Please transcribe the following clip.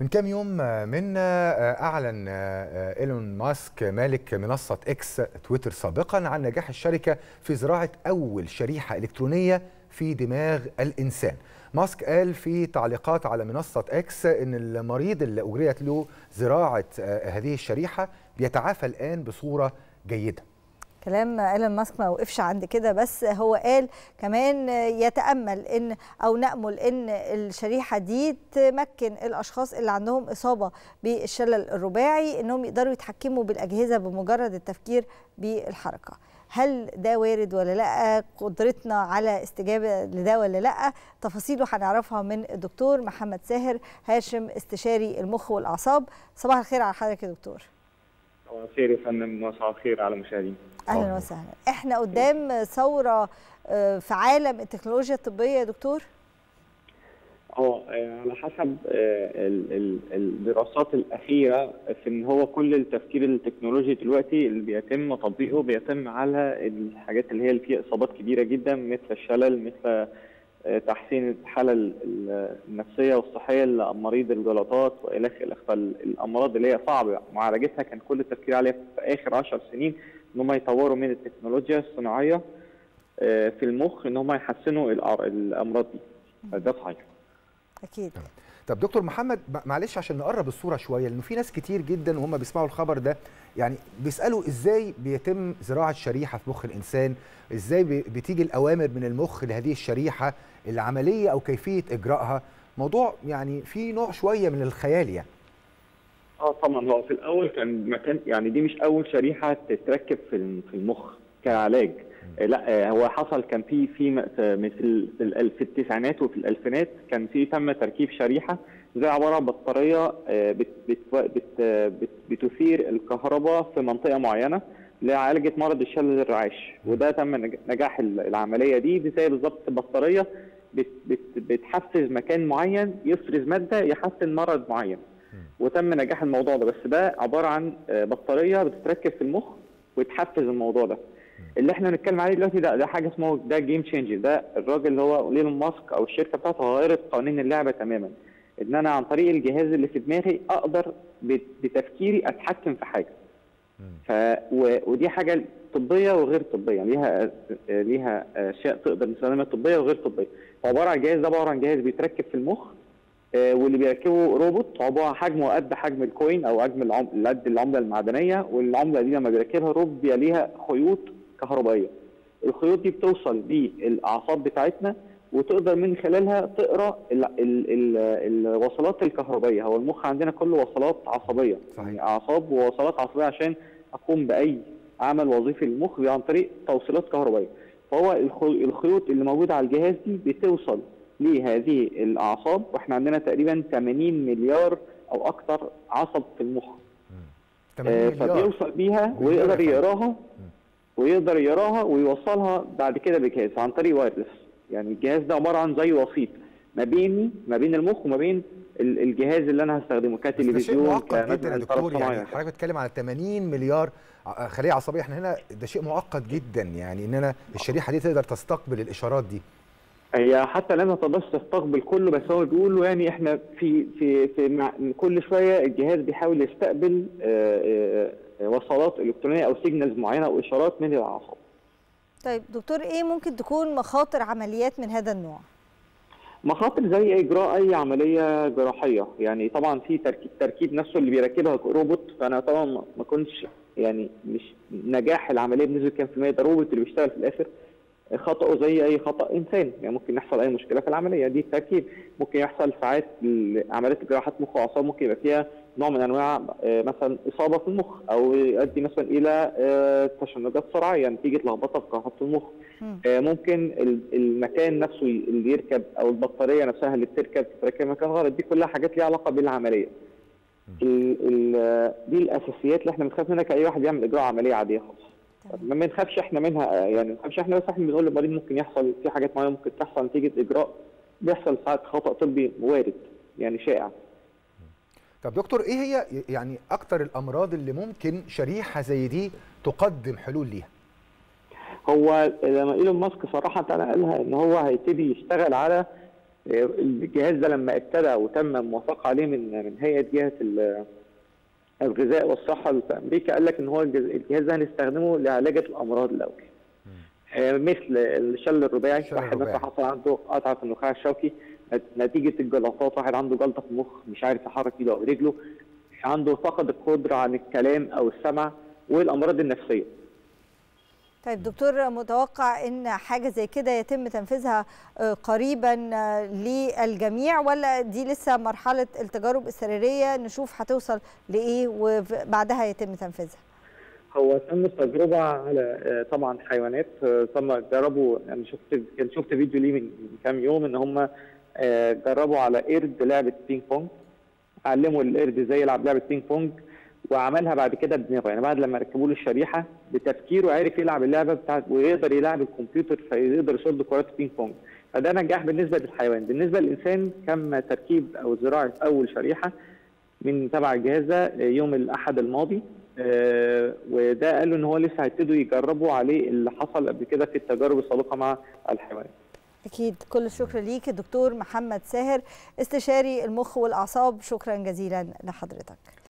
من كام يوم من اعلن ايلون ماسك مالك منصه اكس تويتر سابقا عن نجاح الشركه في زراعه اول شريحه الكترونيه في دماغ الانسان. ماسك قال في تعليقات على منصه اكس ان المريض اللي اجريت له زراعه هذه الشريحه بيتعافى الان بصوره جيده. كلام ايلون ماسك ما وقفش عند كده بس هو قال كمان يتامل ان او نامل ان الشريحه دي تمكن الاشخاص اللي عندهم اصابه بالشلل الرباعي انهم يقدروا يتحكموا بالاجهزه بمجرد التفكير بالحركه هل ده وارد ولا لا قدرتنا على استجابه لده ولا لا تفاصيله هنعرفها من الدكتور محمد ساهر هاشم استشاري المخ والاعصاب صباح الخير على حضرتك يا دكتور صباح الخير يا فندم مساء الخير على المشاهدين اهلا وسهلا احنا قدام ثوره في عالم التكنولوجيا الطبيه يا دكتور اه على حسب الدراسات الاخيره في ان هو كل التفكير التكنولوجي دلوقتي اللي بيتم تطبيقه بيتم على الحاجات اللي هي اللي فيها اصابات كبيره جدا مثل الشلل مثل تحسين الحاله النفسيه والصحيه لمريض الجلطات والى اخره فالامراض اللي هي صعب معالجتها كان كل التفكير عليها في اخر 10 سنين ان هم يطوروا من التكنولوجيا الصناعيه في المخ ان هم يحسنوا الامراض دي ده صحيح اكيد طب دكتور محمد معلش عشان نقرب الصوره شويه لانه في ناس كتير جدا وهم بيسمعوا الخبر ده يعني بيسالوا ازاي بيتم زراعه شريحه في مخ الانسان ازاي بتيجي الاوامر من المخ لهذه الشريحه العمليه او كيفيه اجرائها موضوع يعني في نوع شويه من الخيال يعني اه طبعا هو في الاول كان مكان يعني دي مش اول شريحه تتركب في في المخ كعلاج لا هو حصل كان في في في في التسعينات وفي الالفينات كان في تم تركيب شريحه زي عباره عن بطاريه بت بت بت بت بتثير الكهرباء في منطقه معينه لعالجه مرض الشلل الرعاش وده تم نجاح العمليه دي دي زي بالظبط بطاريه بت بت بتحفز مكان معين يفرز ماده يحسن مرض معين وتم نجاح الموضوع ده بس ده عباره عن بطاريه بتتركب في المخ وتحفز الموضوع ده اللي احنا بنتكلم عليه دلوقتي ده ده حاجه اسمه ده جيم تشينجر ده الراجل اللي هو ايلون ماسك او الشركه بتاعته غيرت قوانين اللعبه تماما ان انا عن طريق الجهاز اللي في دماغي اقدر بتفكيري اتحكم في حاجه ف و... ودي حاجه طبيه وغير طبيه ليها ليها اشياء تقدر نستخدمها طبيه وغير طبيه عباره عن جهاز ده عباره عن جهاز بيتركب في المخ واللي بيركبه روبوت عباره حجمه قد حجم الكوين او حجم العمله قد العمله المعدنيه والعمله دي لما بيركبها روبوت بيبقى ليها خيوط كهربائيه الخيوط دي بتوصل بالاعصاب بتاعتنا وتقدر من خلالها تقرا ال ال ال الوصلات الكهربائيه هو المخ عندنا كله وصلات عصبيه صحيح. يعني اعصاب ووصلات عصبيه عشان اقوم باي عمل وظيفي للمخ عن طريق توصيلات كهربائيه فهو الخيوط اللي موجوده على الجهاز دي بتوصل لهذه الاعصاب واحنا عندنا تقريبا 80 مليار او اكثر عصب في المخ آه فبيوصل بيها ويقدر يقراها ويقدر يقراها ويوصلها بعد كده بجهاز عن طريق وايرلس يعني الجهاز ده عباره عن زي وسيط ما بيني ما بين المخ وما بين الجهاز اللي انا هستخدمه كتلفزيون معقد جدا يا دكتور يعني حضرتك بتتكلم على 80 مليار خليه عصبيه احنا هنا ده شيء معقد جدا يعني ان انا الشريحه دي تقدر تستقبل الاشارات دي هي حتى لما تقدرش تستقبل كله بس هو بيقولوا يعني احنا في في في مع كل شويه الجهاز بيحاول يستقبل آآ آآ وصلات الكترونيه او سيجنالز معينه او اشارات من الاعصاب. طيب دكتور ايه ممكن تكون مخاطر عمليات من هذا النوع؟ مخاطر زي اجراء اي عمليه جراحيه يعني طبعا في تركيب تركيب نفسه اللي بيركبها روبوت فانا طبعا ما كنتش يعني مش نجاح العمليه بنسبه كام في الميه ده روبوت اللي بيشتغل في الاخر خطأه زي اي خطأ انسان يعني ممكن يحصل اي مشكله في العمليه دي تاكيد ممكن يحصل ساعات عمليات جراحات مخ واعصاب ممكن يبقى فيها نوع من انواع مثلا اصابه في المخ او يؤدي مثلا الى تشنجات صرعيه نتيجه لخبطه في جراحات المخ ممكن المكان نفسه اللي يركب او البطاريه نفسها اللي بتركب تركب مكان غلط دي كلها حاجات ليها علاقه بالعمليه ال ال دي الاساسيات اللي احنا بنخاف منها كاي واحد يعمل اجراء عمليه عاديه خالص ما بنخافش احنا منها يعني ما بنخافش احنا بس احنا بنقول للمريض ممكن يحصل في حاجات معينه ممكن تحصل نتيجه اجراء بيحصل ساعات خطا طبي وارد يعني شائع طب دكتور ايه هي يعني اكتر الامراض اللي ممكن شريحه زي دي تقدم حلول ليها؟ هو لما ايلون ماسك صراحه قالها ان هو هيبتدي يشتغل على الجهاز ده لما ابتدى وتم موافقه عليه من من هيئه جهه الغذاء والصحه في امريكا قال لك ان هو الجهاز ده هنستخدمه لعلاج الامراض الاول مثل الشل الرباعي واحد مثلا حصل عنده قطعه في النخاع الشوكي نتيجه الجلطات واحد عنده جلطه في المخ مش عارف يحرك ايده او رجله عنده فقد القدره عن الكلام او السمع والامراض النفسيه طيب دكتور متوقع ان حاجه زي كده يتم تنفيذها قريبا للجميع ولا دي لسه مرحله التجارب السريريه نشوف هتوصل لايه وبعدها يتم تنفيذها هو تم التجربه على طبعا حيوانات تم جربوا انا شفت كان شفت فيديو ليه من كام يوم ان هم جربوا على قرد لعبه بينج بونج علموا القرد ازاي يلعب لعبه بينج بونج وعملها بعد كده بدماغه يعني بعد لما ركبوا له الشريحه بتفكيره عرف يلعب اللعبه بتاعت ويقدر يلعب الكمبيوتر فيقدر يصد كرات بينج بونج فده نجاح بالنسبه للحيوان بالنسبه للانسان تم تركيب او زراعه اول شريحه من تبع الجهاز ده يوم الاحد الماضي آه وده قالوا ان هو لسه هيبتدوا يجربوا عليه اللي حصل قبل كده في التجارب السابقه مع الحيوانات أكيد كل الشكر ليك الدكتور محمد ساهر استشاري المخ والأعصاب شكرا جزيلا لحضرتك